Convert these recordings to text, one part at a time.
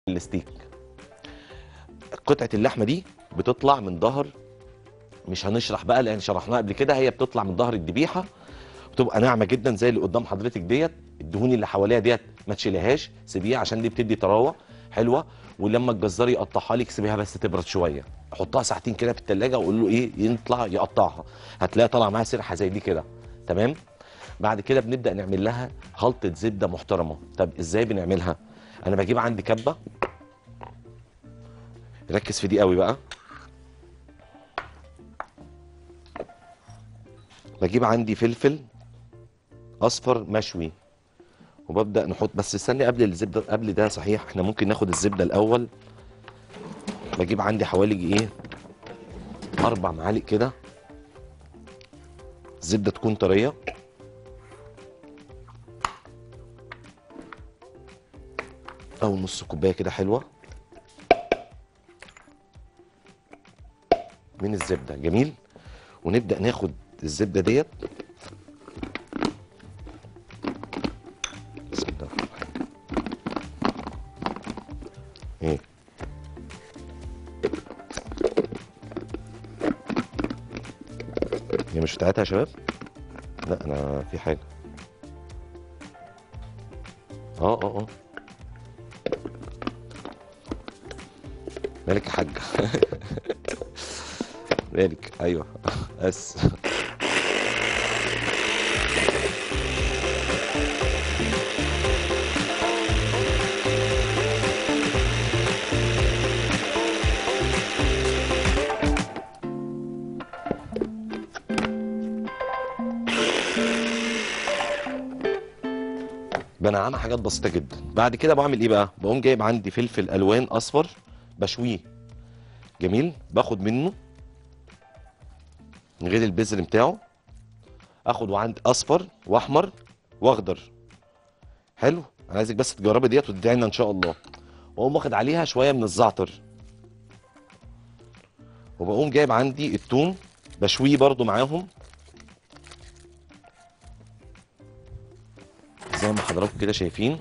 الستيك قطعه اللحمه دي بتطلع من ظهر مش هنشرح بقى لان شرحناها قبل كده هي بتطلع من ظهر الذبيحه بتبقى ناعمه جدا زي اللي قدام حضرتك ديت الدهون اللي حواليها ديت ما تشيلهاش سيبيها عشان دي بتدي طراوه حلوه ولما الجزار يقطعها لك سيبيها بس تبرد شويه حطها ساعتين كده في التلاجة وقول له ايه يطلع يقطعها هتلاقيها طالعه معاها سرحه زي دي كده تمام بعد كده بنبدا نعمل لها خلطه زبده محترمه طب ازاي بنعملها انا بجيب عندي كبه ركز في دي قوي بقى بجيب عندي فلفل اصفر مشوي وببدا نحط بس استني قبل الزبده قبل ده صحيح احنا ممكن ناخد الزبده الاول بجيب عندي حوالي ايه اربع معالق كده زبده تكون طريه او نص كوبايه كده حلوه من الزبده جميل ونبدا ناخد الزبده ديت بسم الله الرحمن الرحيم. ايه هي مش بتاعتها يا شباب لا انا في حاجه اه اه اه مالك يا حاج مالك ايوه بس بنعمها حاجات بسيطه جدا بعد كده بعمل ايه بقى بقوم جايب عندي فلفل الوان اصفر بشويه جميل باخد منه من غير البذر بتاعه اخد وعندي اصفر واحمر واخضر حلو انا عايزك بس تجربي ديت وتدعي لنا ان شاء الله واقوم واخد عليها شويه من الزعتر وبقوم جايب عندي التوم بشويه برضو معاهم زي ما حضراتكم كده شايفين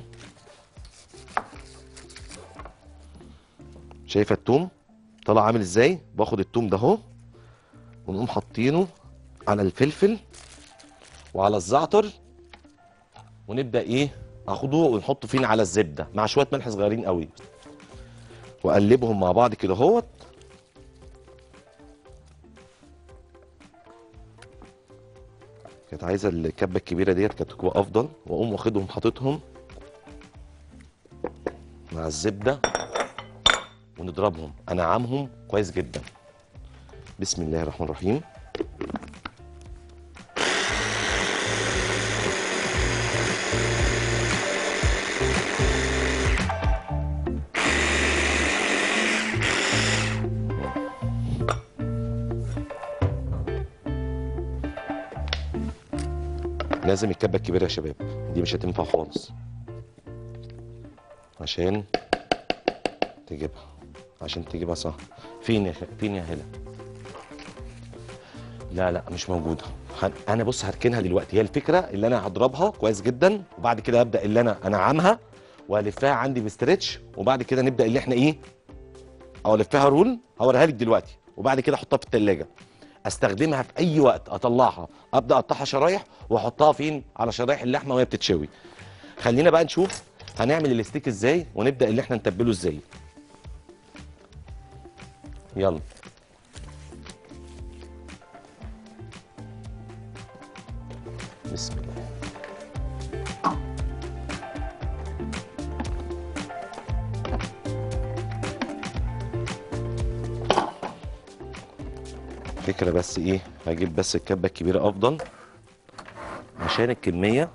شايفه التوم طلع عامل ازاي باخد التوم ده اهو ونقوم حاطينه على الفلفل وعلى الزعتر ونبدا ايه اخده ونحطه فين على الزبده مع شويه ملح صغيرين قوي واقلبهم مع بعض كده اهوت كانت عايزه الكبه الكبيره ديت كانت تكون افضل واقوم واخدهم حاططهم مع الزبده ونضربهم انعمهم كويس جدا بسم الله الرحمن الرحيم لازم الكبه الكبيره يا شباب دي مش هتنفع خالص عشان تجيبها عشان تجيبها صح فين يا فين يا هلا لا لا مش موجوده هن- انا بص هركنها دلوقتي هي الفكره اللي انا هضربها كويس جدا وبعد كده ابدا اللي انا انعمها والفها عندي بستريتش وبعد كده نبدا اللي احنا ايه او الفها رول هوريها لك دلوقتي وبعد كده احطها في التلاجة استخدمها في اي وقت اطلعها ابدا اقطعها شرايح واحطها فين على شرايح اللحمه وهي بتتشوي خلينا بقى نشوف هنعمل الستيك ازاي ونبدا اللي احنا نتبله ازاي يلا بسم الله فكرة بس ايه هجيب بس الكبة الكبيرة افضل عشان الكمية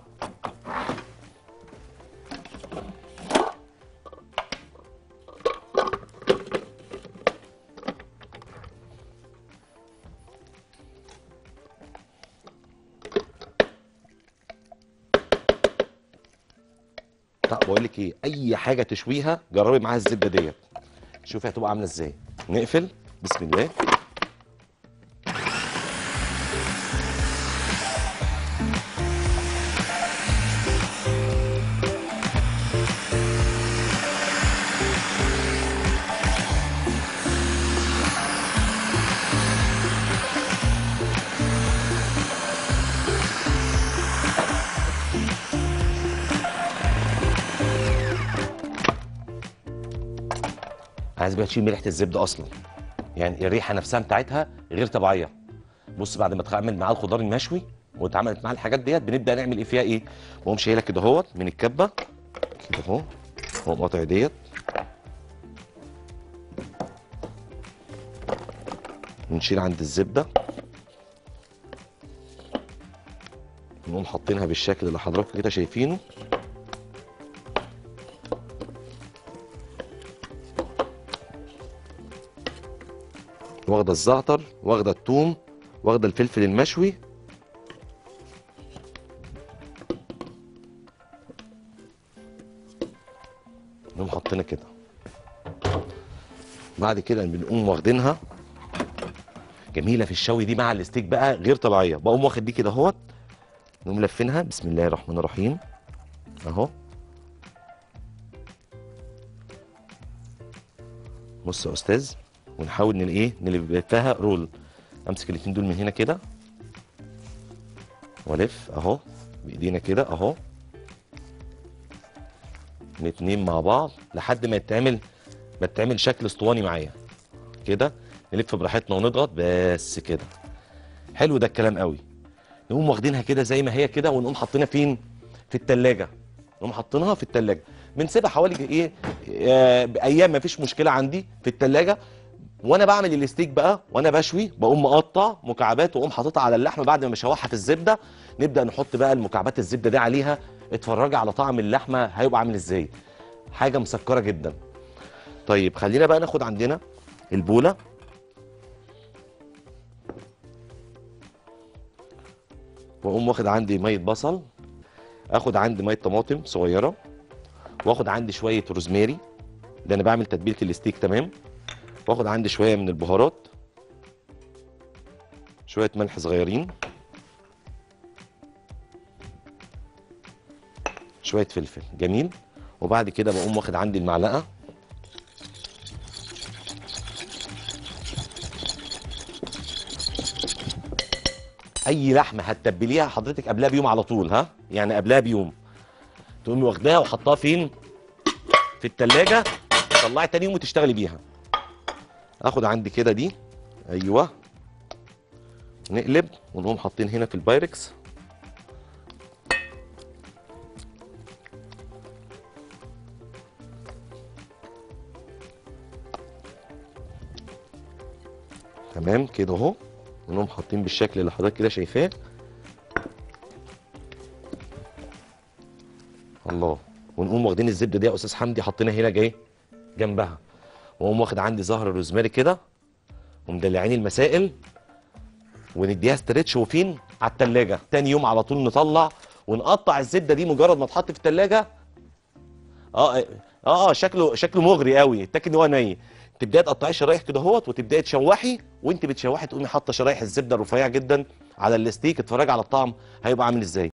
طب بقول لك ايه اي حاجه تشويها جربي معاها الزبده ديت شوفي هتبقى عامله ازاي نقفل بسم الله عايز بقى تشيل ريحه الزبده اصلا يعني الريحه نفسها بتاعتها غير طبيعيه بص بعد ما اتعمل معاه الخضار المشوي واتعملت معاه الحاجات ديت بنبدا نعمل ايه فيها ايه بقوم شايلها كده اهوت من الكبه كده اهو واقوم قاطع ديت ونشيل عند الزبده نقوم حاطينها بالشكل اللي حضراتكم كده شايفينه واخده الزعتر واخده الثوم واخده الفلفل المشوي نقوم حاطينها كده بعد كده بنقوم واخدينها جميله في الشوي دي مع الستيك بقى غير طبيعيه بقوم واخد دي كده اهوت نقوم لفينها بسم الله الرحمن الرحيم اهو بص يا استاذ ونحاول نل ايه نلفها رول امسك الاتنين دول من هنا كده والف اهو بايدينا كده اهو الاتنين مع بعض لحد ما يتعمل ما تعمل شكل اسطواني معايا كده نلف براحتنا ونضغط بس كده حلو ده الكلام قوي نقوم واخدينها كده زي ما هي كده ونقوم حاطينها فين في التلاجة نقوم حاطينها في التلاجة بنسيبها حوالي ايه آه ايام ما فيش مشكله عندي في التلاجة وانا بعمل الستيك بقى وانا بشوي بقوم مقطع مكعبات واقوم حاططها على اللحمه بعد ما اشوحها في الزبده نبدا نحط بقى المكعبات الزبده دي عليها اتفرجي على طعم اللحمه هيبقى عامل ازاي حاجه مسكره جدا طيب خلينا بقى ناخد عندنا البوله واقوم واخد عندي ميه بصل اخد عندي ميه طماطم صغيره واخد عندي شويه روزماري ده انا بعمل تتبيله الستيك تمام واخد عندي شويه من البهارات شويه ملح صغيرين شويه فلفل جميل وبعد كده بقوم واخد عندي المعلقه اي لحمه هتتبليها حضرتك قبلها بيوم على طول ها يعني قبلها بيوم تقومي واخداها وحطها فين في التلاجة طلعي تاني يوم وتشتغلي بيها اخد عندي كده دي ايوه نقلب ونقوم حاطين هنا في البايركس تمام كده اهو ونقوم حاطين بالشكل اللي حضرتك كده شايفاه الله ونقوم واخدين الزبده دي يا استاذ حمدي حاطينها هنا جاي جنبها واقوم واخد عندي زهر الروزماري كده ومدلعين المسائل ونديها ستريتش وفين على التلاجة تاني يوم على طول نطلع ونقطع الزبده دي مجرد ما تحط في التلاجة اه اه اه شكله شكله مغري قوي تاكل ان هو ني تبداي تقطعي شرايح كده اهوت وتبداي تشوحي وانت بتشوحي تقومي حاطه شرايح الزبده الرفيعه جدا على الستيك اتفرجي على الطعم هيبقى عامل ازاي